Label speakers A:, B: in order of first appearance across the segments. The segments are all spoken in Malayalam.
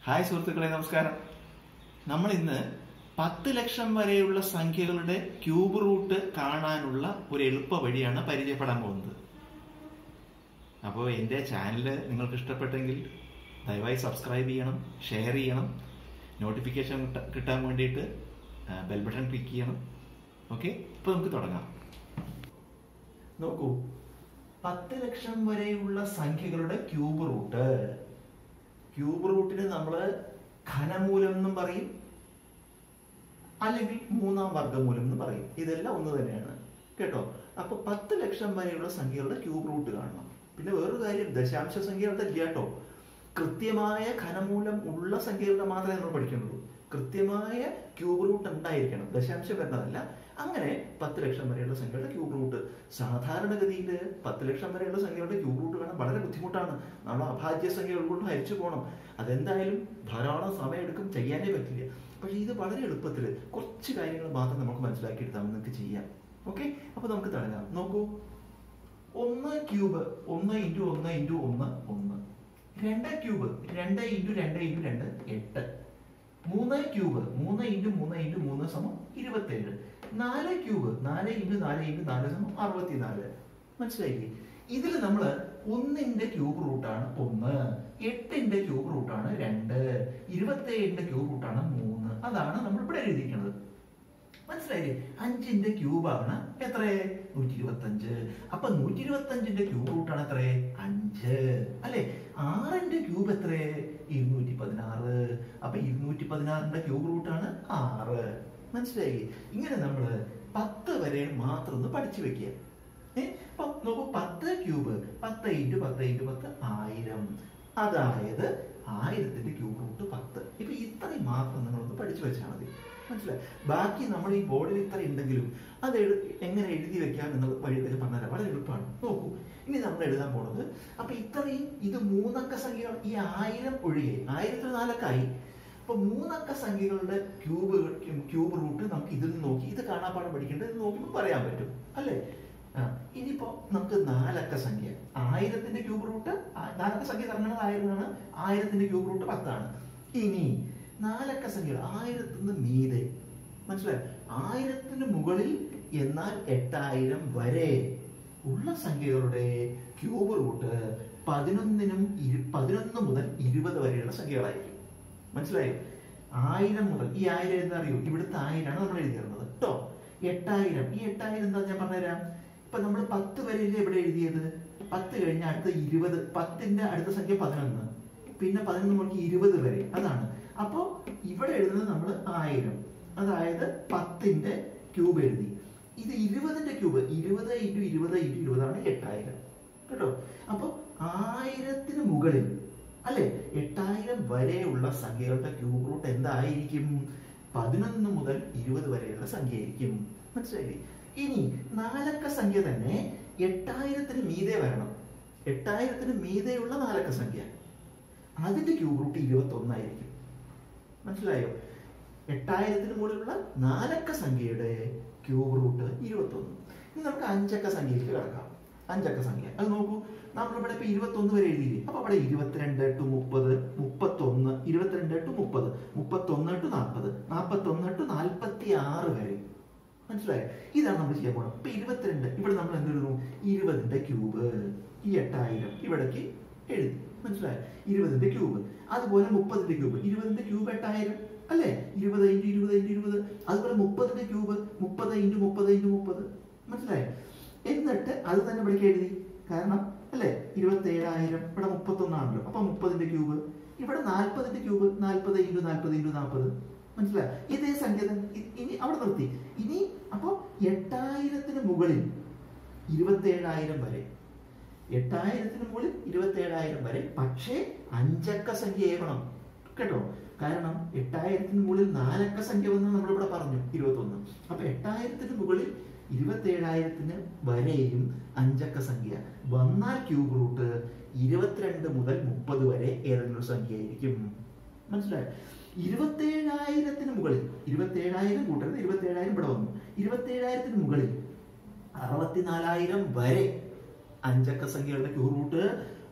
A: ഹായ് സുഹൃത്തുക്കളെ നമസ്കാരം നമ്മൾ ഇന്ന് പത്ത് ലക്ഷം വരെയുള്ള സംഖ്യകളുടെ ക്യൂബ് റൂട്ട് കാണാനുള്ള ഒരു എളുപ്പ വഴിയാണ് പരിചയപ്പെടാൻ പോകുന്നത് അപ്പോൾ എൻ്റെ ചാനൽ നിങ്ങൾക്ക് ഇഷ്ടപ്പെട്ടെങ്കിൽ ദയവായി സബ്സ്ക്രൈബ് ചെയ്യണം ഷെയർ ചെയ്യണം നോട്ടിഫിക്കേഷൻ കിട്ടാൻ വേണ്ടിയിട്ട് ബെൽ ബട്ടൺ ക്ലിക്ക് ചെയ്യണം ഓക്കെ ഇപ്പോൾ നമുക്ക് തുടങ്ങാം നോക്കൂ പത്ത് ലക്ഷം വരെയുള്ള സംഖ്യകളുടെ ക്യൂബ് റൂട്ട് ക്യൂബ് റൂട്ടിന് നമ്മൾ ഘനമൂലം എന്നും പറയും അല്ലെങ്കിൽ മൂന്നാം വർഗമൂലം എന്ന് പറയും ഇതെല്ലാം ഒന്ന് തന്നെയാണ് കേട്ടോ അപ്പൊ പത്ത് ലക്ഷം വരെയുള്ള സംഖ്യകളുടെ ക്യൂബ് റൂട്ട് കാണണം പിന്നെ വേറൊരു കാര്യം ദശാംശ സംഖ്യകളുടെ ഇല്ല കേട്ടോ കൃത്യമായ ഘനമൂലം ഉള്ള സംഖ്യകളുടെ മാത്രമേ നമ്മൾ പഠിക്കുന്നുള്ളൂ കൃത്യമായ ക്യൂബ് റൂട്ട് ഉണ്ടായിരിക്കണം ദശാംശം വരുന്നതല്ല അങ്ങനെ പത്ത് ലക്ഷം വരെയുള്ള സംഖ്യകളുടെ ക്യൂബ് റൂട്ട് സാധാരണഗതിയിൽ പത്ത് ലക്ഷം വരെയുള്ള സംഖ്യകളുടെ ക്യൂബ് റൂട്ട് കാണാൻ വളരെ ബുദ്ധിമുട്ടാണ് നമ്മൾ അഭാജ്യ സംഖ്യകൾ കൊണ്ട് ഹരിച്ചു പോകണം അതെന്തായാലും ധാരാളം സമയം എടുക്കും ചെയ്യാനേ പറ്റില്ല പക്ഷേ ഇത് വളരെ എളുപ്പത്തിൽ കുറച്ച് കാര്യങ്ങൾ മാത്രം നമുക്ക് മനസ്സിലാക്കിയെടുത്താൽ നിങ്ങൾക്ക് ചെയ്യാം ഓക്കെ അപ്പൊ നമുക്ക് തുടങ്ങാം നോക്കൂ ഒന്ന് ക്യൂബ് ഒന്ന് ഇൻറ്റു ഒന്ന് ഇൻറ്റു ഒന്ന് ഒന്ന് രണ്ട് ക്യൂബ് രണ്ട് ഇൻറ്റു രണ്ട് ഇൻറ്റു രണ്ട് എട്ട് മൂന്ന് ക്യൂബ് മൂന്ന് ഇൻറ്റു മൂന്ന് ഇൻറ്റു മൂന്ന് സമം ഇരുപത്തേഴ് നാല് ക്യൂബ് നാല് ഇൻറ്റു നാല് ഇൻറ്റു നാല് സമം അറുപത്തിനാല് മനസ്സിലായില്ലേ ഇതിൽ നമ്മൾ ഒന്നിന്റെ ക്യൂബ് റൂട്ടാണ് ഒന്ന് എട്ടിന്റെ ക്യൂബ് റൂട്ടാണ് രണ്ട് ഇരുപത്തേഴിന്റെ ക്യൂബ് റൂട്ടാണ് മൂന്ന് അതാണ് നമ്മൾ ഇവിടെ എഴുതിയിരിക്കുന്നത് മനസ്സിലായില്ലേ അഞ്ചിന്റെ ക്യൂബാണ് എത്ര നൂറ്റി ഇരുപത്തി അഞ്ച് അപ്പൊ നൂറ്റി ഇരുപത്തി അഞ്ചിന്റെ ക്യൂബ് റൂട്ടാണ് എത്ര അഞ്ച് അല്ലെ ആറിന്റെ ക്യൂബ് എത്ര ഇരുന്നൂറ്റി പതിനാറ് അപ്പൊ ഇരുന്നൂറ്റി പതിനാറിന്റെ ക്യൂബ് റൂട്ടാണ് ആറ് മനസ്സിലായി ഇങ്ങനെ നമ്മള് പത്ത് വരെ മാത്രം ഒന്ന് പഠിച്ചു വെക്കുക ഏഹ് അപ്പൊ നോക്കൂ പത്ത് ക്യൂബ് പത്ത് ഇൻറ്റു പത്ത് ഇൻറ്റു പത്ത് ആയിരം അതായത് ആയിരത്തിന്റെ ക്യൂബ് റൂട്ട് പത്ത് ഇപ്പൊ ഇത്രയും മാത്രം നിങ്ങളൊന്ന് പഠിച്ചു വെച്ചാൽ മതി മനസ്സിലായി ബാക്കി നമ്മൾ ഈ ബോർഡിൽ ഇത്ര ഉണ്ടെങ്കിലും അത് എഴു- എങ്ങനെ എഴുതി വെക്കാം എന്നുള്ള വഴി വരെ പറഞ്ഞുതരാം വളരെ എളുപ്പമാണ് നോക്കൂ ഇനി നമ്മൾ എഴുതാൻ പോണത് അപ്പൊ ഇത്രയും ഇത് മൂന്നക്ക സംഖ്യകൾ ഈ ആയിരം ഒഴികെ ആയിരത്തിൽ നാലക്കായി അപ്പൊ മൂന്നക്ക സംഖ്യകളുടെ ക്യൂബ് ക്യൂബ് റൂട്ട് നമുക്ക് ഇതിൽ നിന്ന് നോക്കി ഇത് കാണാപ്പാടം പഠിക്കേണ്ടത് ഇത് നോക്കുമ്പോൾ പറയാൻ പറ്റും അല്ലേ ആ, ഇനിയിപ്പോ നമുക്ക് നാലക്ക സംഖ്യ ആയിരത്തിന്റെ ക്യൂബ് റൂട്ട് ആ- നാലക്ക സംഖ്യ തുടങ്ങുന്നത് ആയിരമാണ് ആയിരത്തിന്റെ ക്യൂബ് റൂട്ട് പത്താണ് ഇനി നാലക്ക സംഖ്യ ആയിരത്തിന് മീതെ മനസ്സിലായി ആയിരത്തിന് മുകളിൽ എന്നാൽ എട്ടായിരം വരെ ഉള്ള സംഖ്യകളുടെ ക്യൂബ് റൂട്ട് പതിനൊന്നിനും ഇരു പതിനൊന്ന് മുതൽ ഇരുപത് വരെയുള്ള സംഖ്യകളായിരിക്കും മനസ്സിലായോ ആയിരം മുതൽ ഈ ആയിരം എന്താ അറിയോ ഇവിടുത്തെ ആയിരമാണ് നമ്മൾ എഴുതിയിരുന്നത് കേട്ടോ എട്ടായിരം ഈ എട്ടായിരം എന്താ ഞാൻ പറഞ്ഞുതരാം ഇപ്പൊ നമ്മൾ പത്ത് വരെയല്ലേ ഇവിടെ എഴുതിയത് പത്ത് കഴിഞ്ഞ അടുത്ത ഇരുപത് പത്തിന്റെ അടുത്ത സംഖ്യ പതിനൊന്ന് പിന്നെ പതിനൊന്ന് മുതൽ ഇരുപത് വരെ അതാണ് അപ്പോ ഇവിടെ എഴുതുന്നത് നമ്മൾ ആയിരം അതായത് പത്തിന്റെ ക്യൂബ് എഴുതി ഇത് ഇരുപതിന്റെ ക്യൂബ് ഇരുപത് ഇൻറ്റു ഇരുപത് ഇൻറ്റു ഇരുപതാണ് എട്ടായിരം കേട്ടോ അപ്പൊ ആയിരത്തിന് മുകളിൽ അല്ലെ എട്ടായിരം വരെയുള്ള സംഖ്യകളുടെ ക്യൂബ് റൂട്ട് എന്തായിരിക്കും പതിനൊന്ന് മുതൽ ഇരുപത് വരെയുള്ള സംഖ്യയായിരിക്കും മനസ്സിലായില്ലേ ഇനി നാലക്ക സംഖ്യ തന്നെ എട്ടായിരത്തിന് മീതെ വരണം എട്ടായിരത്തിന് മീതെയുള്ള നാലക്ക സംഖ്യ അതിന്റെ ക്യൂബ് റൂട്ട് ഇരുപത്തി ഒന്നായിരിക്കും മനസ്സിലായോ എട്ടായിരത്തിന് മുകളിലുള്ള നാലക്ക സംഖ്യയുടെ ക്യൂബ് റൂട്ട് ഇരുപത്തി ഒന്ന് ഇനി നമുക്ക് അഞ്ചക്ക സംഖ്യയിലേക്ക് കിടക്കാം അഞ്ചക്ക സംഖ്യ അത് നോക്കൂ നമ്മളിവിടെ ഇപ്പൊ ഇരുപത്തി ഒന്ന് വരെ എഴുതിയില്ലേ അപ്പൊ അവിടെ ഇരുപത്തിരണ്ട് ടു മുപ്പത് മുപ്പത്തൊന്ന് ഇരുപത്തിരണ്ട് ടു മുപ്പത് മുപ്പത്തൊന്ന് ടു നാൽപ്പത് നാൽപ്പത്തൊന്ന് ടു നാൽപ്പത്തി ആറ് വരെ മനസ്സിലായോ ഇതാണ് നമ്മൾ ചെയ്യാൻ പോകണം ഇപ്പൊ ഇരുപത്തിരണ്ട് ഇവിടെ നമ്മൾ എന്തെഴുതും ഇരുപതിന്റെ ക്യൂബ് ഈ എട്ടായിരം ഇവിടേക്ക് എഴുതി മനസ്സിലായോ ഇരുപതിന്റെ ക്യൂബ് അതുപോലെ മുപ്പതിന്റെ ക്യൂബ് ഇരുപതിന്റെ ക്യൂബ് എട്ടായിരം അല്ലേ ഇരുപത് ഇൻറ്റു ഇരുപത് ഇൻറ്റു ഇരുപത് അതുപോലെ മുപ്പതിന്റെ ക്യൂബ് മുപ്പത് ഇൻറ്റു മുപ്പത് ഇൻറ്റു മുപ്പത് മനസ്സിലായോ എന്നിട്ട് അത് തന്നെ ഇവിടേക്ക് എഴുതി കാരണം അല്ലേ ഇരുപത്തി ഏഴായിരം ഇവിടെ മുപ്പത്തൊന്നാണല്ലോ അപ്പൊ മുപ്പതിന്റെ ക്യൂബ് ഇവിടെ നാൽപ്പതിന്റെ ക്യൂബ് നാൽപ്പത് ഇൻറ്റു നാൽപ്പത് ഇൻറ്റു നാൽപ്പത് മനസ്സിലായോ ഇതേ സംഖ്യ തന്നെ ഇ- ഇനി അവിടെ നിർത്തി ഇനി അപ്പോ എട്ടായിരത്തിന് മുകളിൽ ഇരുപത്തേഴായിരം വരെ എട്ടായിരത്തിന് മുകളിൽ ഇരുപത്തേഴായിരം വരെ പക്ഷേ അഞ്ചക്ക സംഖ്യ ഏവണം കേട്ടോ കാരണം എട്ടായിരത്തിന് മുകളിൽ നാലക്ക സംഖ്യ വന്ന് നമ്മളിവിടെ പറഞ്ഞു ഇരുപത്തൊന്ന് അപ്പൊ എട്ടായിരത്തിന് മുകളിൽ ഇരുപത്തേഴായിരത്തിന് വരെയും അഞ്ചക്ക സംഖ്യ വന്നാൽ ക്യൂബ് റൂട്ട് ഇരുപത്തിരണ്ട് മുതൽ മുപ്പത് വരെ ഏതെങ്കിലും ഒരു സംഖ്യ ആയിരിക്കും മനസ്സിലായോ ഇരുപത്തേഴായിരത്തിന് മുകളിൽ ഇരുപത്തേഴായിരം കൂട്ടരുത് ഇരുപത്തേഴായിരം ഇവിടെ വന്നു ഇരുപത്തേഴായിരത്തിന് മുകളിൽ അറുപത്തിനാലായിരം വരെ അഞ്ചക്ക സംഖ്യകളുടെ ക്യൂ റൂട്ട്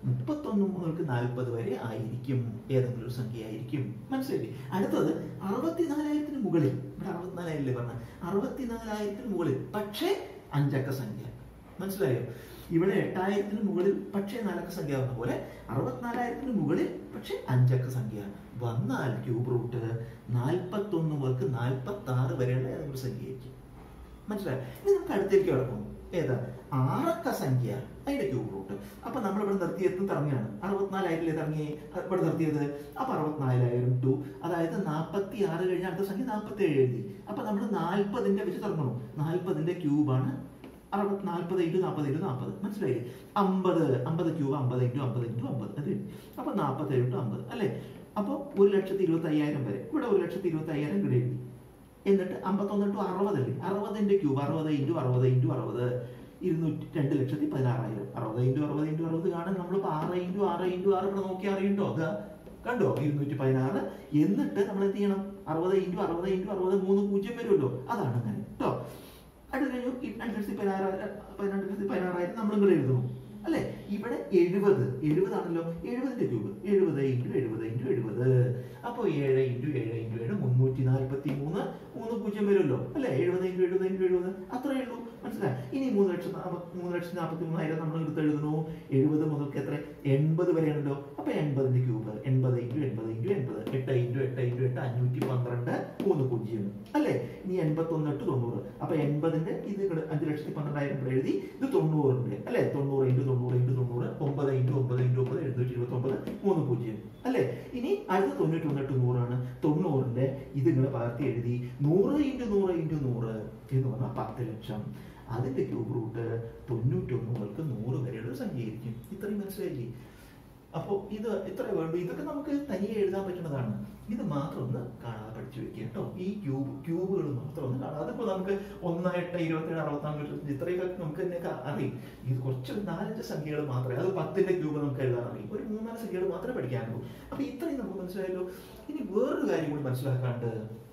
A: മുപ്പത്തൊന്ന് മുതൽക്ക് നാൽപ്പത് വരെ ആയിരിക്കും ഏതെങ്കിലും ഒരു സംഖ്യ ആയിരിക്കും മനസ്സിലായി അടുത്തത് അറുപത്തിനാലായിരത്തിന് മുകളിൽ ഇവിടെ അറുപത്തിനാലായിരല്ലേ പറഞ്ഞ അറുപത്തിനാലായിരത്തിന് മുകളിൽ പക്ഷേ അഞ്ചക്ക സംഖ്യ മനസ്സിലായോ ഇവിടെ എട്ടായിരത്തിന് മുകളിൽ പക്ഷേ നാലക്ക സംഖ്യ വന്ന പോലെ അറുപത്തിനാലായിരത്തിന് മുകളിൽ പക്ഷേ അഞ്ചക്ക സംഖ്യ വന്നാൽ ക്യൂബ് റൂട്ട് നാൽപ്പത്തൊന്ന് മുതൽക്ക് നാൽപ്പത്തി ആറ് വരെയുള്ള ഏതെങ്കിലും സംഖ്യ ആയിരിക്കും മനസ്സിലായോ ഇനി നമുക്ക് അടുത്തേക്ക് കിടക്കും ഏതാ ആറക്ക സംഖ്യ അതിന്റെ ക്യൂബ് റൂട്ട് അപ്പൊ നമ്മൾ ഇവിടെ നിർത്തിയത് തുടങ്ങിയാണ് അറുപത്തിനാലായിരത്തിലെ തുടങ്ങി ഇവിടെ നിർത്തിയത് അപ്പൊ അറുപത്തിനാലായിരം ടു അതായത് നാൽപ്പത്തി ആറ് കഴിഞ്ഞ അടുത്ത സംഖ്യ നാൽപ്പത്തി ഏഴ് എഴുതി അപ്പൊ നമ്മൾ നാൽപ്പതിന്റെ വെച്ച് തുടങ്ങണം നാൽപ്പതിന്റെ ക്യൂബാണ് അറുപത് നാൽപ്പത് ഇൻറ്റു നാൽപ്പത് ഇൻറ്റു നാൽപ്പത് മനസ്സിലായില്ലേ അമ്പത് അമ്പത് ക്യൂബ് അമ്പത് ഇൻറ്റു അമ്പത് ഇൻറ്റു അമ്പത് അത് അപ്പൊ നാൽപ്പത്തേഴ് ഇൻറ്റു അമ്പത് അല്ലേ അപ്പോൾ ഒരു ലക്ഷത്തി ഇരുപത്തി അയ്യായിരം വരെ ഇവിടെ ഒരു ലക്ഷത്തി ഇരുപത്തി അയ്യായിരം ഇവിടെ എഴുതി എന്നിട്ട് അമ്പത്തൊന്ന് ടു അറുപതല്ലേ അറുപതിന്റെ ക്യൂബ് അറുപത് ഇൻറ്റു അറുപത് ഇൻറ്റു അറുപത് ഇരുന്നൂറ്റി രണ്ട് ലക്ഷത്തി പതിനാറായിരം അറുപത് ഇൻറ്റു അറുപത് ഇൻറ്റു അറുപത് കാണാൻ നമ്മളിപ്പോൾ ആറ് ഇൻറ്റു ആറ് ഇൻറ്റു ആറ് ഇവിടെ നോക്കി അറിയണ്ടോ അത് കണ്ടോ ഇരുന്നൂറ്റി പതിനാറ് എന്നിട്ട് നമ്മൾ എന്ത് ചെയ്യണം അറുപത് ഇൻറ്റു അറുപത് ഇൻറ്റു അറുപത് മൂന്ന് പൂജ്യം വരുമല്ലോ അതാണ് അങ്ങനെ കേട്ടോ അടുത്ത കഴിഞ്ഞു ഈ രണ്ട് ലക്ഷത്തി പതിനാറായിരം പതിനെട്ട് ലക്ഷത്തി പതിനാറായിരം നമ്മളും കൂടെ എഴുതുന്നു അല്ലെ ഇവിടെ എഴുപത് എഴുപതാണല്ലോ എഴുപതിന്റെ ക്യൂബ് എഴുപത് ഇൻറ്റു എഴുപത് ഇൻറ്റു എഴുപത് അപ്പോൾ ഏഴ് ഇൻറ്റു ഏഴ് ഇൻറ്റു ഏഴ് മുന്നൂറ്റി നാൽപ്പത്തി മൂന്ന് മൂന്ന് പൂജ്യം വരുമല്ലോ അല്ലെ എഴുപത് ഇൻറ്റു എഴുപത് ഇൻറ്റു എഴുപത് അത്രയേ ഉള്ളൂ മനസ്സിലായി ഇനി മൂന്ന് ലക്ഷം നാപ്പ- മൂന്ന് ലക്ഷത്തി നാൽപ്പത്തി മൂന്നായിരം നമ്മൾ എടുത്ത് എഴുതുന്നു എഴുപത് മുതൽക്ക് എത്ര എൺപത് വരെയാണല്ലോ അപ്പൊ എൺപതിന്റെ ക്യൂബ് എൺപത് ഇൻറ്റു എൺപത് ഇൻറ്റു എൺപത് എട്ട് ഇൻറ്റു എട്ട് ഇൻറ്റു എട്ട് അഞ്ഞൂറ്റി പന്ത്രണ്ട് മൂന്ന് പൂജ്യം അല്ലേ ഇനി എൺപത്തൊന്ന് എട്ട് തൊണ്ണൂറ് അപ്പൊ എൺപതിന്റെ ഇത് ഇവിടെ അഞ്ച് ലക്ഷത്തി പന്ത്രണ്ടായിരം ഇവിടെ എഴുതി ഇത് തൊണ്ണൂറിന്റെ അല്ലെ തൊണ്ണൂറ് ഇൻറ്റു തൊണ്ണൂറ് ഇൻറ്റു തൊണ്ണൂറ് ഒമ്പത് ഇൻറ്റു ഒമ്പത് ഇൻറ്റു ഒമ്പത് എഴുന്നൂറ്റി ഇരുപത്തി ഒമ്പത് മൂന്ന് പൂജ്യം അല്ലെ ഇനി അടുത്ത തൊണ്ണൂറ്റി ഒന്ന് എട്ട് നൂറാണ് തൊണ്ണൂറിന്റെ ഇത് ഇങ്ങനെ പകർത്തി എഴുതി നൂറ് ഇൻറ്റു നൂറ് ഇൻറ്റു നൂറ് എന്ന് പറഞ്ഞാൽ പത്ത് ലക്ഷം അതിന്റെ ക്യൂബ് റൂട്ട് തൊണ്ണൂറ്റൊന്ന് മുതൽക്ക് നൂറ് വരെയുള്ള ഒരു സംഖ്യ ആയിരിക്കും ഇത്രയും മനസ്സിലായില്ലേ അപ്പോൾ ഇത് ഇത്ര വേണ്ടു ഇതൊക്കെ നമുക്ക് തനിയെ എഴുതാൻ പറ്റുന്നതാണ് ഇത് മാത്രം ഒന്ന് കാണാതെ പഠിച്ചു വെക്കുക കേട്ടോ ഈ ക്യൂബ് ക്യൂബുകൾ മാത്രം ഒന്ന് കാണാതെ അതിപ്പോൾ നമുക്ക് ഒന്നായിട്ട് ഇരുപത്തേഴ് അറുപത്താറ് ഇരുപത്തഞ്ച് ഇത്രയൊക്കെ നമുക്ക് തന്നെ ക- അറിയും ഇത് കുറച്ച് ഒരു നാലഞ്ച് സംഖ്യകൾ മാത്രമേ അത് പത്തിന്റെ ക്യൂബ് നമുക്ക് എഴുതാൻ അറിയും ഒരു മൂന്നാല് സംഖ്യകൾ മാത്രമേ പഠിക്കാനുള്ളൂ അപ്പൊ ഇത്രയും നമുക്ക് മനസ്സിലായല്ലോ ഇനി വേറൊരു കാര്യം കൂടി മനസ്സിലാക്കാണ്ട്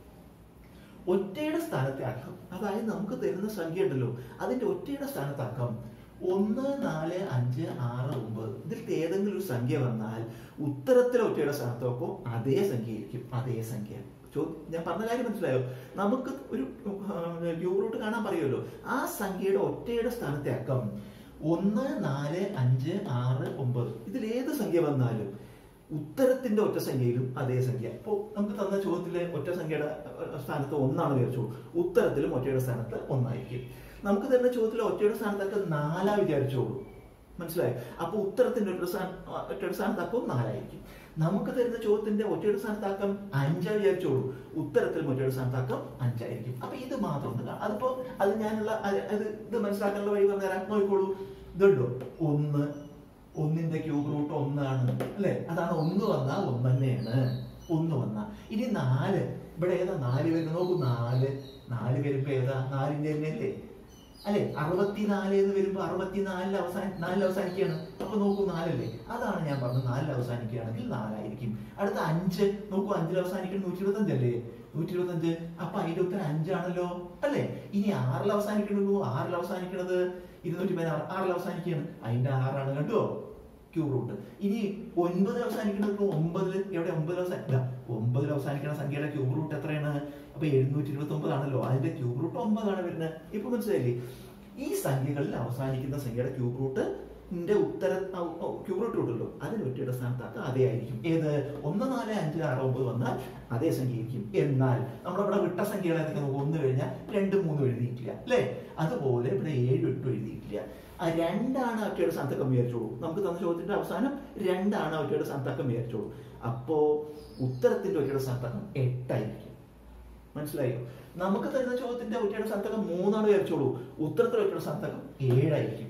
A: ഒറ്റയുടെ സ്ഥാനത്തെ അക്കം അതായത് നമുക്ക് തരുന്ന സംഖ്യ ഉണ്ടല്ലോ അതിന്റെ ഒറ്റയുടെ സ്ഥാനത്ത് അക്കം ഒന്ന് നാല് അഞ്ച് ആറ് ഒമ്പത് ഇതിൽ ഏതെങ്കിലും ഒരു സംഖ്യ വന്നാൽ ഉത്തരത്തിലെ ഒറ്റയുടെ സ്ഥാനത്ത് വെക്കുമ്പോൾ അതേ സംഖ്യ ആയിരിക്കും അതേ സംഖ്യ ചോ ഞാൻ പറഞ്ഞ കാര്യം മനസ്സിലായോ നമുക്ക് ഒരു ക്യൂബ് റൂട്ട് കാണാൻ പറയുമല്ലോ ആ സംഖ്യയുടെ ഒറ്റയുടെ സ്ഥാനത്തെ അക്കം ഒന്ന് നാല് അഞ്ച് ആറ് ഒമ്പത് ഇതിൽ ഏത് സംഖ്യ വന്നാലും ഉത്തരത്തിന്റെ ഒറ്റ സംഖ്യയിലും അതേ സംഖ്യ ഇപ്പോൾ നമുക്ക് തന്ന ചോദ്യത്തിലെ ഒറ്റ സംഖ്യയുടെ അഹ്, സ്ഥാനത്ത് ഒന്നാണ് വിചാരിച്ചു ഉത്തരത്തിലും ഒറ്റയുടെ സ്ഥാനത്ത് ഒന്നായിരിക്കും നമുക്ക് തരുന്ന ചോദ്യത്തിലെ ഒറ്റയുടെ സ്ഥാനത്തൊക്കെ നാലാ വിചാരിച്ചോളൂ മനസ്സിലായോ അപ്പൊ ഉത്തരത്തിന്റെ ഒറ്റ സ്ഥാനം ഒറ്റയുടെ സ്ഥാനത്താക്കും നാലായിരിക്കും നമുക്ക് തരുന്ന ചോദ്യത്തിന്റെ ഒറ്റയുടെ സ്ഥാനത്താക്കം അഞ്ചാ വിചാരിച്ചോളൂ ഉത്തരത്തിലും ഒറ്റയുടെ സ്ഥാനത്താക്കം അഞ്ചായിരിക്കും അപ്പൊ ഇത് മാത്രം ഒന്ന് കാണാം അതിപ്പോ അത് ഞാനുള്ള അത് അത് ഇത് മനസ്സിലാക്കാനുള്ള വഴി പറഞ്ഞുതരാം നോക്കിക്കോളൂ ഇതുണ്ടോ ഒന്ന് ഒന്നിന്റെ ക്യൂബ് റൂട്ട് ഒന്നാണ് അല്ലെ അതാണ് ഒന്ന് വന്നാൽ ഒന്ന് തന്നെയാണ് ഒന്ന് വന്ന ഇനി നാല് ഇവിടെ ഏതാ നാല് വരുന്നത് നോക്കൂ നാല് നാല് വരുമ്പോ ഏതാ നാലിന്റെ തന്നെ അല്ലേ അല്ലെ അറുപത്തിനാല് എന്ന് വരുമ്പോ അറുപത്തിനാലിൽ അവസാന നാലിൽ അവസാനിക്കുകയാണ് അപ്പൊ നോക്കൂ നാലല്ലേ അതാണ് ഞാൻ പറഞ്ഞത് നാലിൽ അവസാനിക്കുകയാണെങ്കിൽ നാലായിരിക്കും അടുത്ത അഞ്ച് നോക്കൂ അഞ്ചിൽ അവസാനിക്കുന്നത് നൂറ്റി ഇരുപത്തഞ്ചല്ലേ നൂറ്റി ഇരുപത്തഞ്ച് അപ്പൊ അതിന്റെ ഉത്തരം അഞ്ചാണല്ലോ അല്ലേ ഇനി ആറിൽ അവസാനിക്കണല്ലോ ആറിൽ അവസാനിക്കണത് ഇരുന്നൂറ്റി പതിനാറ് ആറിൽ അവസാനിക്കുകയാണ് അതിന്റെ ആറാണ് കണ്ടോ ക്യൂ റൂട്ട് ഇനി ഒൻപതിൽ അവസാനിക്കുന്നത് ഒമ്പതിൽ എവിടെ ഒമ്പതിൽ അവസാനിക്കില്ല ഒമ്പതിൽ അവസാനിക്കുന്ന സംഖ്യയുടെ ക്യൂബ് റൂട്ട് എത്രയാണ് അപ്പൊ എഴുന്നൂറ്റി ഇരുപത്തി ഒമ്പതാണല്ലോ അതിന്റെ ക്യൂബ് റൂട്ട് ഒമ്പതാണ് വരുന്നത് ഇപ്പൊ മനസ്സിലായില്ലേ ഈ സംഖ്യകളിൽ അവസാനിക്കുന്ന സംഖ്യയുടെ ക്യൂബ് റൂട്ട് ന്റെ ഉത്തര ക്യൂബ് റൂട്ട് കിട്ടുമല്ലോ അതിന് ഒറ്റയുടെ സ്ഥാനത്താക്ക അതേ ആയിരിക്കും ഏത് ഒന്ന് നാല് അഞ്ച് ആറ് ഒമ്പത് വന്നാൽ അതേ സംഖ്യ ആയിരിക്കും എന്നാൽ നമ്മളിവിടെ വിട്ട സംഖ്യകൾ ഏതൊക്കെ നമുക്ക് ഒന്ന് കഴിഞ്ഞാൽ രണ്ട് മൂന്നും എഴുതിയിട്ടില്ല അല്ലേ അതുപോലെ ഇവിടെ ഏഴ് എട്ടും എഴുതിയിട്ടില്ല ആ രണ്ടാണ് ഒറ്റയുടെ സ്ഥാനത്തൊക്കെ വിചാരിച്ചോളൂ നമുക്ക് തന്ന ചോദ്യത്തിന്റെ അവസാനം രണ്ടാണ് ഒറ്റയുടെ സ്ഥാനത്തൊക്കെ വിചാരിച്ചോളൂ അപ്പോ ഉത്തരത്തിന്റെ ഒറ്റയുടെ സ്ഥാനത്തക്കം എട്ടായിരിക്കും മനസ്സിലായോ നമുക്ക് തരുന്ന ചോദ്യത്തിന്റെ ഒറ്റയുടെ സ്ഥാനത്തക്കം മൂന്നാണ് വിചാരിച്ചോളൂ ഉത്തരത്തിൽ ഒറ്റയുടെ സ്ഥാനത്തക്കം ഏഴായിരിക്കും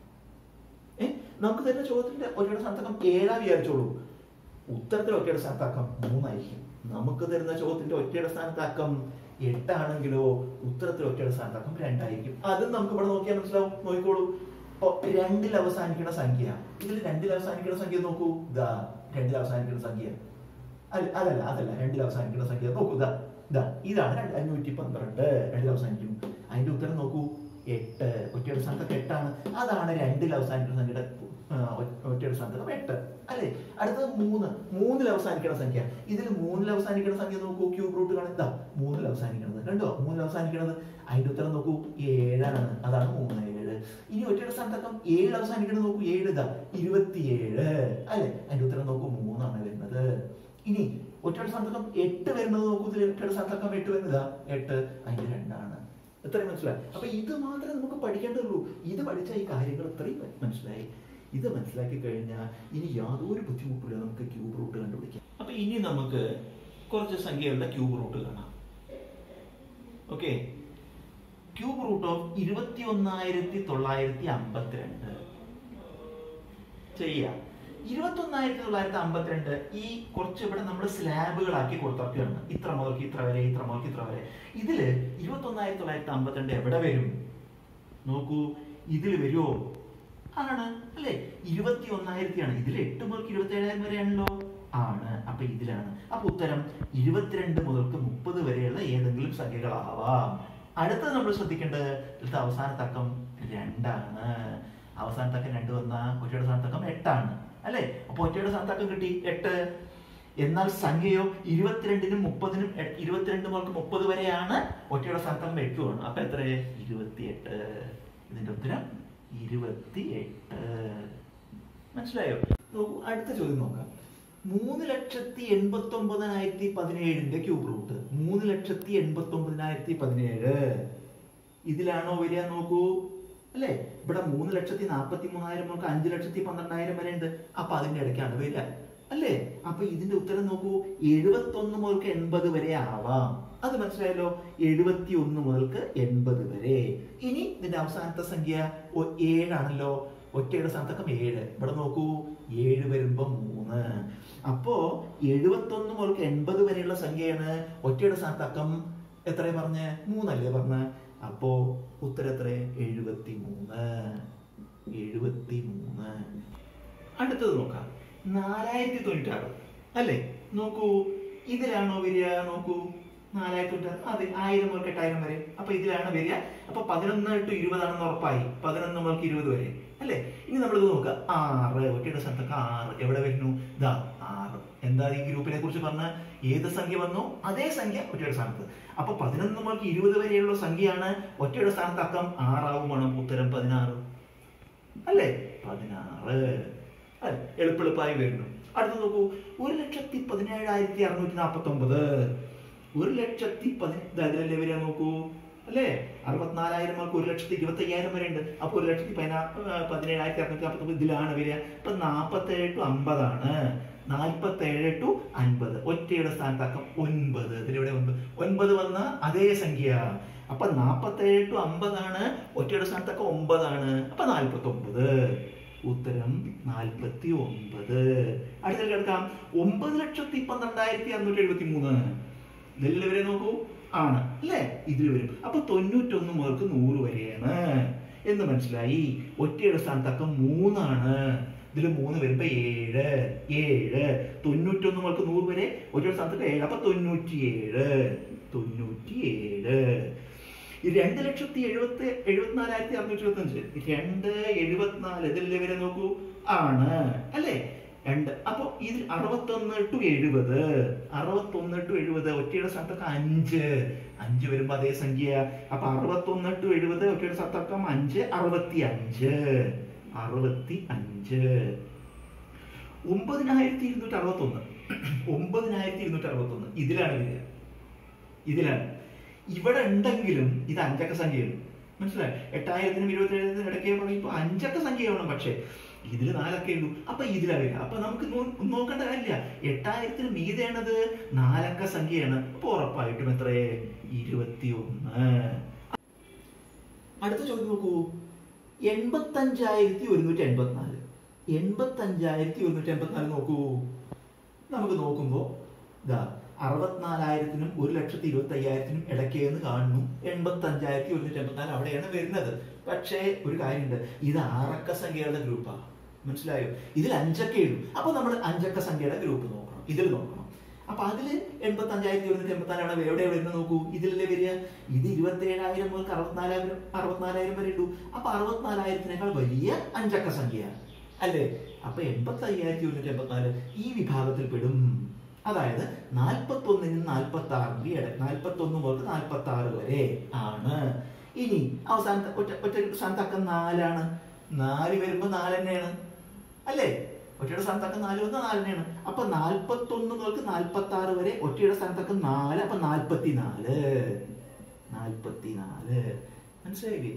A: ഏ നമുക്ക് തരുന്ന ചോദ്യത്തിന്റെ ഒറ്റയുടെ സ്ഥാനത്തക്കം ഏഴാ വിചാരിച്ചോളൂ ഉത്തരത്തിൽ ഒറ്റയുടെ സ്ഥാനത്താക്കം മൂന്നായിരിക്കും നമുക്ക് തരുന്ന ചോദ്യത്തിന്റെ ഒറ്റയുടെ സ്ഥാനത്താക്കം എട്ടാണെങ്കിലോ ഉത്തരത്തിൽ ഒറ്റയുടെ സ്ഥാനത്താക്കം രണ്ടായിരിക്കും അതും നമുക്ക് ഇവിടെ നോക്കിയാൽ മനസ്സിലാവും നോക്കിക്കോളൂ ഇപ്പൊ രണ്ടിൽ അവസാനിക്കുന്ന സംഖ്യ ഇതിൽ രണ്ടിൽ അവസാനിക്കുന്ന സംഖ്യ നോക്കൂ ഇതാ രണ്ടിൽ അവസാനിക്കുന്ന സംഖ്യ അല്ല അതല്ല അതല്ല രണ്ടിൽ അവസാനിക്കുന്ന സംഖ്യ നോക്കൂ ഇതാ ഇതാ ഇതാണ് രണ്ട് അഞ്ഞൂറ്റി പന്ത്രണ്ട് രണ്ടിൽ അവസാനിക്കും അതിന്റെ ഉത്തരം നോക്കൂ എട്ട് ഒറ്റയുടെ സ്ഥാനത്തൊക്കെ എട്ടാണ് അതാണ് രണ്ടിൽ അവസാനിക്കുന്ന സംഖ്യയുടെ ആ, ഒ- ഒറ്റയുടെ സ്ഥാനത്ത് എട്ട് അല്ലേ അടുത്തത് മൂന്ന് മൂന്നിൽ അവസാനിക്കുന്ന സംഖ്യ ഇതിൽ മൂന്നിൽ അവസാനിക്കുന്ന സംഖ്യ നോക്കൂ ക്യൂബ് റൂട്ട് കാണാൻ ഇതാ മൂന്നിൽ അവസാനിക്കുന്നത് കണ്ടോ മൂന്നിൽ അവസാനിക്കുന്നത് അതിന്റെ ഉത്തരം നോക്കൂ ഏഴാണ് അതാണ് മൂന്ന് ഏഴ് ഇനി ഒറ്റയുടെ സ്ഥാനത്തൊക്കെ ഏഴ് അവസാനിക്കുന്നത് നോക്കൂ ഏഴ് ഇതാ ഇരുപത്തിയേഴ് അല്ലെ അതിന്റെ ഉത്തരം നോക്കൂ മൂന്നാണ് വരുന്നത് ഇനി ഒറ്റയുടെ സ്ഥാനത്തൊക്കെ എട്ട് വരുന്നത് നോക്കൂ ഇതിൽ ഒറ്റയുടെ സ്ഥാനത്തൊക്കെ എട്ട് വരുന്നത് ഇതാ എട്ട് അതിന്റെ രണ്ടാണ് ഇത്രയും മനസ്സിലായി അപ്പൊ ഇത് മാത്രമേ നമുക്ക് പഠിക്കേണ്ടതുള്ളൂ ഇത് പഠിച്ച ഈ കാര്യങ്ങൾ ഇത്രയും മനസ്സിലായി ഇത് മനസ്സിലാക്കി കഴിഞ്ഞാൽ ഇനി യാതൊരു ബുദ്ധിമുട്ടില്ല നമുക്ക് ക്യൂബ് റൂട്ട് കണ്ടുപിടിക്കാം അപ്പൊ ഇനി നമുക്ക് കുറച്ച് സംഖ്യകളുടെ ക്യൂബ് റൂട്ട് കാണാം ഓക്കെ ക്യൂബ് റൂട്ട് ഓഫ് ഇരുപത്തി ഒന്നായിരത്തി തൊള്ളായിരത്തി അമ്പത്തിരണ്ട് ചെയ്യാം ഇരുപത്തി ഒന്നായിരത്തി തൊള്ളായിരത്തി അമ്പത്തിരണ്ട് ഈ കുറച്ച് ഇവിടെ നമ്മൾ സ്ലാബുകളാക്കി കൊടുത്തിട്ടാണ് ഇത്ര മുതൽക്ക് ഇത്ര വരെ ഇത്ര മുതൽക്ക് ഇത്ര വരെ ഇതില് ഇരുപത്തി ഒന്നായിരത്തി തൊള്ളായിരത്തി അമ്പത്തിരണ്ട് എവിടെ വരും നോക്കൂ ഇതിൽ വരുമോ ആണ് അല്ലേ ഇരുപത്തി ഒന്നായിരത്തിയാണ് ഇതിൽ എട്ട് മുതൽക്ക് ഇരുപത്തി ഏഴായിരം വരെയാണല്ലോ ആണ് അപ്പൊ ഇതിലാണ് അപ്പൊ ഉത്തരം ഇരുപത്തിരണ്ട് മുതൽക്ക് മുപ്പത് വരെയുള്ള ഏതെങ്കിലും സംഖ്യകളാവാം അടുത്തത് നമ്മൾ ശ്രദ്ധിക്കേണ്ടത് ഇതിലത്തെ അവസാന തക്കം രണ്ടാണ് അവസാന തക്കം രണ്ട് വന്ന ഒറ്റയുടെ സ്ഥാന തക്കം എട്ടാണ് അല്ലേ അപ്പൊ ഒറ്റയുടെ സ്ഥാന തക്കം കിട്ടി എട്ട് എന്നാൽ സംഖ്യയോ ഇരുപത്തിരണ്ടിനും മുപ്പതിനും എ- ഇരുപത്തിരണ്ട് മുതൽക്ക് മുപ്പത് വരെയാണ് ഒറ്റയുടെ സ്ഥാനത്തക്കം എട്ടുമാണ് അപ്പൊ എത്ര ഇരുപത്തിയെട്ട് ഇതിന്റെ ഉത്തരം ഇരുപത്തിയെട്ട് മനസ്സിലായോ നോക്കൂ അടുത്ത ചോദ്യം നോക്കാം മൂന്ന് ലക്ഷത്തി എൺപത്തി ഒമ്പതിനായിരത്തി പതിനേഴിന്റെ ക്യൂബ് റൂട്ട് മൂന്ന് ലക്ഷത്തി എൺപത്തി ഒമ്പതിനായിരത്തി പതിനേഴ് ഇതിലാണോ വരിക നോക്കൂ അല്ലേ ഇവിടെ മൂന്ന് ലക്ഷത്തി നാൽപ്പത്തി മൂന്നായിരം മുതൽ അഞ്ച് ലക്ഷത്തി പന്ത്രണ്ടായിരം വരെ ഉണ്ട് അപ്പൊ അതിന്റെ ഇടയ്ക്കാണ് വരിക അല്ലേ അപ്പൊ ഇതിന്റെ ഉത്തരം നോക്കൂ എഴുപത്തി ഒന്ന് മുതൽക്ക് എൺപത് വരെ ആവാം അത് മനസ്സിലായല്ലോ എഴുപത്തി ഒന്ന് മുതൽക്ക് എൺപത് വരെ ഇനി ഇതിന്റെ അവസാനത്തെ സംഖ്യ ഒ- ഏഴാണല്ലോ ഒറ്റയുടെ സ്ഥാനത്തക്കം ഏഴ് ഇവിടെ നോക്കൂ ഏഴ് വരുമ്പോ മൂന്ന് അപ്പോ എഴുപത്തൊന്ന് മുതൽക്ക് എൺപത് വരെയുള്ള സംഖ്യയാണ് ഒറ്റയുടെ സ്ഥാനത്തക്കം എത്ര പറഞ്ഞ് മൂന്നല്ലേ പറഞ്ഞ അപ്പോ ഉത്തരം എത്ര എഴുപത്തി മൂന്ന് എഴുപത്തി മൂന്ന് അടുത്തത് നോക്കാം നാലായിരത്തി തൊണ്ണൂറ്റാറ് അല്ലേ നോക്കൂ ഇതിലാണോ വരിക നോക്കൂ നാലായിരത്തി തൊണ്ണൂറ്റാറ് അതെ ആയിരം മുതൽ എട്ടായിരം വരെ അപ്പൊ ഇതിലാണ് വരിക അപ്പൊ പതിനൊന്ന് ടു ഇരുപതാണെന്ന് ഉറപ്പായി പതിനൊന്ന് മുതൽ ഇരുപത് വരെ അല്ലേ ഇനി നമ്മളിത് നോക്കുക ആറ് ഒറ്റയുടെ സ്ഥലത്തൊക്കെ ആറ് എവിടെ വരുന്നു ഇതാ ആറ് എന്താ ഈ ഗ്രൂപ്പിനെ കുറിച്ച് പറഞ്ഞ ഏത് സംഖ്യ വന്നു അതേ സംഖ്യ ഒറ്റയുടെ സ്ഥാനത്ത് അപ്പൊ പതിനൊന്ന് മുതൽ ഇരുപത് വരെയുള്ള സംഖ്യയാണ് ഒറ്റയുടെ സ്ഥാനത്ത് അക്കം ആറാവും വേണം ഉത്തരം പതിനാറ് അല്ലേ പതിനാറ് അല്ലേ എളുപ്പെളുപ്പായി വരുന്നു അടുത്ത നോക്കൂ ഒരു ലക്ഷത്തി പതിനേഴായിരത്തി അറുന്നൂറ്റി നാൽപ്പത്തി ഒമ്പത് ഒരു ലക്ഷത്തി പതിനല്ലേ വരിക നോക്കൂ അല്ലേ അറുപത്തിനാലായിരം മാർക്ക് ഒരു ലക്ഷത്തി ഇരുപത്തി അയ്യായിരം വരെ ഉണ്ട് അപ്പൊ ഒരു ലക്ഷത്തി പതിനാ ആ, പതിനേഴായിരത്തി അറുന്നൂറ്റി നാൽപ്പത്തി ഒമ്പത് ഇതിലാണ് വരിക ഇപ്പൊ നാൽപ്പത്തേഴ് ടു അമ്പതാണ് നാൽപ്പത്തേഴ് ടു അൻപത് ഒറ്റയുടെ സ്ഥാനത്തക്കം ഒൻപത് ഇതിലിവിടെ ഒൻപത് ഒൻപത് വന്ന അതേ സംഖ്യ അപ്പൊ നാൽപ്പത്തേഴ് ടു അമ്പതാണ് ഒറ്റയുടെ സ്ഥാനത്തൊക്കെ ഒമ്പതാണ് അപ്പൊ നാൽപ്പത്തി ഒമ്പത് ഉത്തരം നാൽപ്പത്തി ഒമ്പത് അടുത്ത കിടക്കാം ഒമ്പത് ലക്ഷത്തി പന്ത്രണ്ടായിരത്തി അറുന്നൂറ്റി എഴുപത്തി മൂന്ന് ഇതിൽ വരെ നോക്കൂ ആണ് അല്ലേ ഇതിൽ വരും അപ്പൊ തൊണ്ണൂറ്റൊന്ന് മുതൽക്ക് നൂറ് വരെയാണ് എന്ന് മനസ്സിലായി ഒറ്റയുടെ സ്ഥാനത്തൊക്കെ മൂന്നാണ് ഇതിൽ മൂന്ന് വരുമ്പോ ഏഴ് ഏഴ് തൊണ്ണൂറ്റൊന്ന് മുതൽക്ക് നൂറ് വരെ ഒറ്റയുടെ സ്ഥാനത്തൊക്കെ ഏഴ് അപ്പൊ തൊണ്ണൂറ്റിയേഴ് തൊണ്ണൂറ്റിയേഴ് ഈ രണ്ട് ലക്ഷത്തി എഴുപത്തി എഴുപത്തിനാലായിരത്തി അറുന്നൂറ്റി ഇരുപത്തി അഞ്ച് രണ്ട് എഴുപത്തിനാല് ഇതിൽ വരെ നോക്കൂ ആണ് അല്ലേ രണ്ട് അപ്പൊ ഇതിൽ അറുപത്തൊന്ന് ടു എഴുപത് അറുപത്തൊന്ന് ടു എഴുപത് ഒറ്റയുടെ സ്ഥലത്തൊക്കെ അഞ്ച് അഞ്ച് വരുമ്പോ അതേ സംഖ്യ അപ്പൊ അറുപത്തൊന്ന് ടു എഴുപത് ഒറ്റയുടെ സ്ഥലത്തൊക്കെ അഞ്ച് അറുപത്തി അഞ്ച് അറുപത്തി അഞ്ച് ഒമ്പതിനായിരത്തി ഇരുന്നൂറ്റി അറുപത്തൊന്ന് ഒമ്പതിനായിരത്തി ഇരുന്നൂറ്റി അറുപത്തൊന്ന് ഇതിലാണ് വരിക ഇതിലാണ് ഇവിടെ ഉണ്ടെങ്കിലും ഇത് അഞ്ചക്ക സംഖ്യയാണ് മനസ്സിലായി എട്ടായിരത്തിനും ഇരുപത്തി ഏഴായിരത്തിനും ഇടയ്ക്ക് പറയുമ്പോൾ അഞ്ചക്ക സംഖ്യയാണ് പക്ഷേ ഇതിൽ നാലൊക്കെ ഉള്ളൂ അപ്പൊ ഇതിലാ വരിക അപ്പൊ നമുക്ക് നോ- നോക്കേണ്ട കാര്യമില്ല എട്ടായിരത്തിന് മീതെയാണത് നാലക്ക സംഖ്യയാണ് അപ്പൊ ഉറപ്പായിട്ടും എത്രയേ ഇരുപത്തി ഒന്ന് അടുത്ത ചോദ്യം നോക്കൂ എൺപത്തഞ്ചായിരത്തി ഒരുന്നൂറ്റി എൺപത്തിനാല് എൺപത്തഞ്ചായിരത്തി ഒരുന്നൂറ്റി എൺപത്തിനാല് നോക്കൂ നമുക്ക് നോക്കുമ്പോ ഇതാ അറുപത്തിനാലായിരത്തിനും ഒരു ലക്ഷത്തി ഇരുപത്തി അയ്യായിരത്തിനും ഇടയ്ക്ക് എന്ന് കാണുന്നു എൺപത്തി അഞ്ചായിരത്തി ഒരുന്നൂറ്റി എൺപത്തിനാല് അവിടെയാണ് വരുന്നത് പക്ഷേ ഒരു കാര്യമുണ്ട് ഇത് ആറക്ക സംഖ്യകളുടെ ഗ്രൂപ്പാണ് മനസ്സിലായോ ഇതിൽ അഞ്ചക്ക ഇടും അപ്പൊ നമ്മൾ അഞ്ചക്ക സംഖ്യയുടെ ഗ്രൂപ്പ് നോക്കണം ഇതിൽ നോക്കണം അപ്പൊ അതില് എൺപത്തി അഞ്ചായിരത്തി ഒരുന്നൂറ്റി എൺപത്തി നാലാണ് എവിടെ വരുന്നത് നോക്കൂ ഇതിലല്ലേ വരിക ഇത് ഇരുപത്തി ഏഴായിരം മുതൽ അറുപത്തിനാലായിരം അറുപത്തിനാലായിരം വരെ ഇട്ടു അപ്പൊ അറുപത്തിനാലായിരത്തിനേക്കാൾ വലിയ അഞ്ചക്ക സംഖ്യയാണ് അല്ലേ അപ്പൊ എൺപത്തി അയ്യായിരത്തി ഒരുന്നൂറ്റി എൺപത്തിനാല് ഈ വിഭാഗത്തിൽ പെടും അതായത് നാൽപ്പത്തി ഒന്നിന് നാൽപ്പത്തി ആറിന്റെ ഇട നാൽപ്പത്തി ഒന്ന് മുതൽ നാൽപ്പത്തി ആറ് വരെ ആണ് ഇനി അവസാനത്തെ ഒറ്റ ഒറ്റ സ്ഥാനത്തക്കം നാലാണ് നാല് വരുമ്പോ നാല് തന്നെയാണ് അല്ലേ ഒറ്റയുടെ സ്ഥാനത്തൊക്കെ നാല് വന്നാൽ നാല് തന്നെയാണ് അപ്പൊ നാൽപ്പത്തി ഒന്ന് മുതൽ നാൽപ്പത്തി ആറ് വരെ ഒറ്റയുടെ സ്ഥാനത്തൊക്കെ നാല് അപ്പൊ നാൽപ്പത്തി നാല് നാൽപ്പത്തി നാല് മനസ്സിലായില്ലേ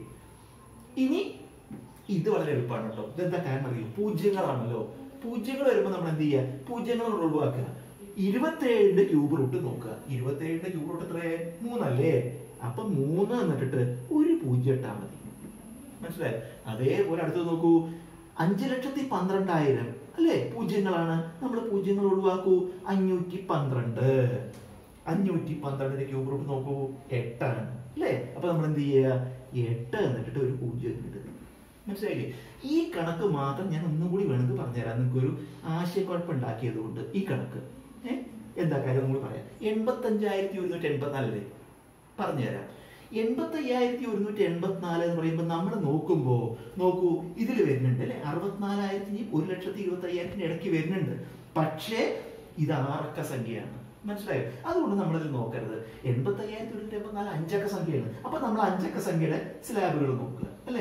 A: ഇനി ഇത് വളരെ എളുപ്പമാണ് കേട്ടോ ഇതെന്താ കാരണം അറിയോ പൂജ്യങ്ങളാണല്ലോ പൂജ്യങ്ങൾ വരുമ്പോൾ നമ്മൾ എന്ത് ചെയ്യുക പൂജ്യങ്ങൾ ഒഴിവാക്കുക ഇരുപത്തേഴിന്റെ ക്യൂബ് റൂട്ട് നോക്കുക ഇരുപത്തേഴിന്റെ ക്യൂബ് റൂട്ട് എത്രയേ മൂന്നല്ലേ അപ്പൊ മൂന്ന് എന്നിട്ടിട്ട് ഒരു പൂജ്യം ഇട്ടാൽ മതി മനസ്സിലായോ അതേപോലെ അടുത്ത് നോക്കൂ അഞ്ചു ലക്ഷത്തി പന്ത്രണ്ടായിരം അല്ലേ പൂജ്യങ്ങളാണ് നമ്മൾ പൂജ്യങ്ങൾ ഒഴിവാക്കൂ അഞ്ഞൂറ്റി പന്ത്രണ്ട് അഞ്ഞൂറ്റി പന്ത്രണ്ടിന്റെ ക്യൂബ് റൂട്ട് നോക്കൂ എട്ടാണ് അല്ലേ അപ്പൊ നമ്മൾ എന്ത് ചെയ്യുക എട്ട് എന്നിട്ടിട്ട് ഒരു പൂജ്യം ഇട്ടിട്ട് മനസ്സിലായില്ലേ ഈ കണക്ക് മാത്രം ഞാൻ ഒന്നും കൂടി വേണമെങ്കിൽ പറഞ്ഞുതരാം നിങ്ങൾക്ക് ഒരു ആശയക്കുഴപ്പം ഉണ്ടാക്കിയത് കൊണ്ട് ഈ കണക്ക് ഏ എന്താ കാര്യം ഒന്നും കൂടി പറയാം എൺപത്തഞ്ചായിരത്തി ഒരുന്നൂറ്റി എൺപത്തിനാലല്ലേ പറഞ്ഞുതരാം എൺപത്തി അയ്യായിരത്തി ഒരുന്നൂറ്റി എൺപത്തിനാല് എന്ന് പറയുമ്പോൾ നമ്മൾ നോക്കുമ്പോൾ നോക്കൂ ഇതിൽ വരുന്നുണ്ട് അല്ലെ അറുപത്തിനാലായിരത്തി ഒരു ലക്ഷത്തി ഇരുപത്തി അയ്യായിരത്തിന് ഇടയ്ക്ക് വരുന്നുണ്ട് പക്ഷേ ഇത് ആറക്ക സംഖ്യയാണ് മനസ്സിലായോ അതുകൊണ്ട് നമ്മളിത് നോക്കരുത് എൺപത്തി അയ്യായിരത്തി ഒരുന്നൂറ്റി എൺപത്തിനാല് അഞ്ചക്ക സംഖ്യയാണ് അപ്പൊ നമ്മൾ അഞ്ചക്ക സംഖ്യയുടെ സ്ലാബുകൾ നോക്കുക അല്ലേ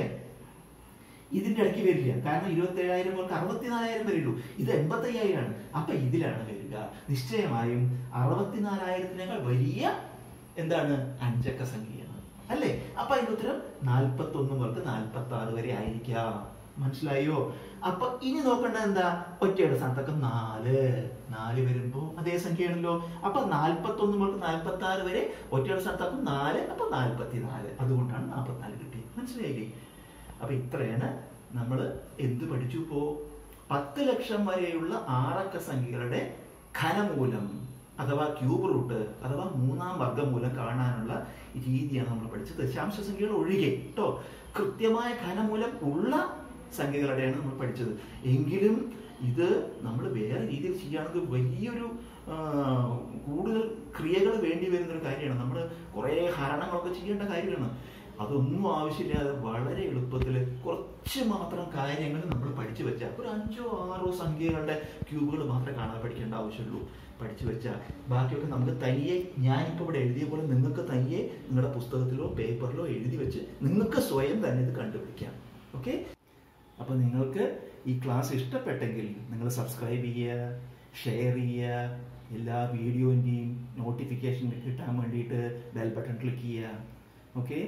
A: ഇതിന്റെ ഇടയ്ക്ക് വരില്ല കാരണം ഇരുപത്തി ഏഴായിരം മുതൽ അറുപത്തിനാലായിരം വരെയുള്ളൂ ഇത് എൺപത്തി അയ്യായിരമാണ് അപ്പൊ ഇതിലാണ് വരിക നിശ്ചയമായും അറുപത്തിനാലായിരത്തിനേക്കാൾ വലിയ എന്താണ് അഞ്ചക്ക സംഖ്യയാണ് അല്ലേ അപ്പൊ അതിന്റെ ഉത്തരം നാൽപ്പത്തി ഒന്ന് മുതൽ നാൽപ്പത്തി ആറ് വരെ ആയിരിക്കാം മനസ്സിലായോ അപ്പൊ ഇനി നോക്കേണ്ടത് എന്താ ഒറ്റയുടെ സ്ഥാനത്തൊക്കെ നാല് നാല് വരുമ്പോ അതേ സംഖ്യയാണല്ലോ അപ്പൊ നാൽപ്പത്തി ഒന്ന് മുതൽ നാൽപ്പത്തി ആറ് വരെ ഒറ്റയുടെ സ്ഥാനത്തൊക്കെ നാല് അപ്പൊ നാൽപ്പത്തി നാല് അതുകൊണ്ടാണ് നാൽപ്പത്തിനാല് കിട്ടിയത് മനസ്സിലായില്ലേ അപ്പൊ ഇത്രയാണ് നമ്മൾ എന്ത് പഠിച്ചു ഇപ്പോ പത്ത് ലക്ഷം വരെയുള്ള ആറക്ക സംഖ്യകളുടെ ഘനമൂലം അഥവാ ക്യൂബ് റൂട്ട് അഥവാ മൂന്നാം വർഗ്ഗമൂലം കാണാനുള്ള രീതിയാണ് നമ്മൾ പഠിച്ചത് ദശാംശ സംഖ്യകൾ ഒഴികെ കേട്ടോ കൃത്യമായ ഘനമൂലം ഉള്ള സംഖ്യകളുടെയാണ് നമ്മൾ പഠിച്ചത് എങ്കിലും ഇത് നമ്മൾ വേറെ രീതിയിൽ ചെയ്യുകയാണെങ്കിൽ വലിയൊരു ആ, കൂടുതൽ ക്രിയകൾ വേണ്ടി വരുന്ന ഒരു കാര്യമാണ് നമ്മൾ കുറേ ഹരണങ്ങളൊക്കെ ചെയ്യേണ്ട കാര്യമാണ് അതൊന്നും ആവശ്യമില്ലാതെ വളരെ എളുപ്പത്തിൽ കുറച്ച് മാത്രം കാര്യങ്ങൾ നമ്മൾ പഠിച്ചു വെച്ചാൽ ഒരു അഞ്ചോ ആറോ സംഖ്യകളുടെ ക്യൂബുകൾ മാത്രമേ കാണാൻ പഠിക്കേണ്ട ആവശ്യമുള്ളൂ പഠിച്ചു വെച്ചാൽ ബാക്കിയൊക്കെ നമുക്ക് തനിയെ ഞാനിപ്പോൾ ഇവിടെ എഴുതിയ പോലെ നിങ്ങൾക്ക് തനിയെ നിങ്ങളുടെ പുസ്തകത്തിലോ പേപ്പറിലോ എഴുതി വെച്ച് നിങ്ങൾക്ക് സ്വയം തന്നെ ഇത് കണ്ടുപിടിക്കാം ഓക്കെ അപ്പോൾ നിങ്ങൾക്ക് ഈ ക്ലാസ് ഇഷ്ടപ്പെട്ടെങ്കിൽ നിങ്ങൾ സബ്സ്ക്രൈബ് ചെയ്യുക ഷെയർ ചെയ്യുക എല്ലാ വീഡിയോൻ്റെയും നോട്ടിഫിക്കേഷൻ കിട്ടാൻ വേണ്ടിയിട്ട് ബെൽ ബട്ടൺ ക്ലിക്ക് ചെയ്യുക ഓക്കെ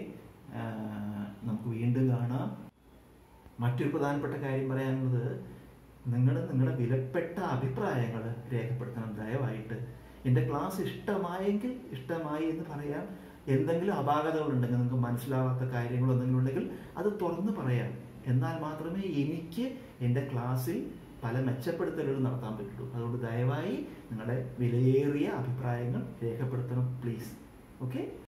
A: നമുക്ക് വീണ്ടും കാണാം മറ്റൊരു പ്രധാനപ്പെട്ട കാര്യം പറയാനുള്ളത് നിങ്ങൾ നിങ്ങളുടെ വിലപ്പെട്ട അഭിപ്രായങ്ങൾ രേഖപ്പെടുത്തണം ദയവായിട്ട് എൻ്റെ ക്ലാസ് ഇഷ്ടമായെങ്കിൽ ഇഷ്ടമായി എന്ന് പറയാം എന്തെങ്കിലും അപാകതകളുണ്ടെങ്കിൽ നിങ്ങൾക്ക് മനസ്സിലാവാത്ത കാര്യങ്ങൾ എന്തെങ്കിലും ഉണ്ടെങ്കിൽ അത് തുറന്ന് പറയാം എന്നാൽ മാത്രമേ എനിക്ക് എൻ്റെ ക്ലാസ്സിൽ പല മെച്ചപ്പെടുത്തലുകൾ നടത്താൻ പറ്റുള്ളൂ അതുകൊണ്ട് ദയവായി നിങ്ങളുടെ വിലയേറിയ അഭിപ്രായങ്ങൾ രേഖപ്പെടുത്തണം പ്ലീസ് ഓക്കെ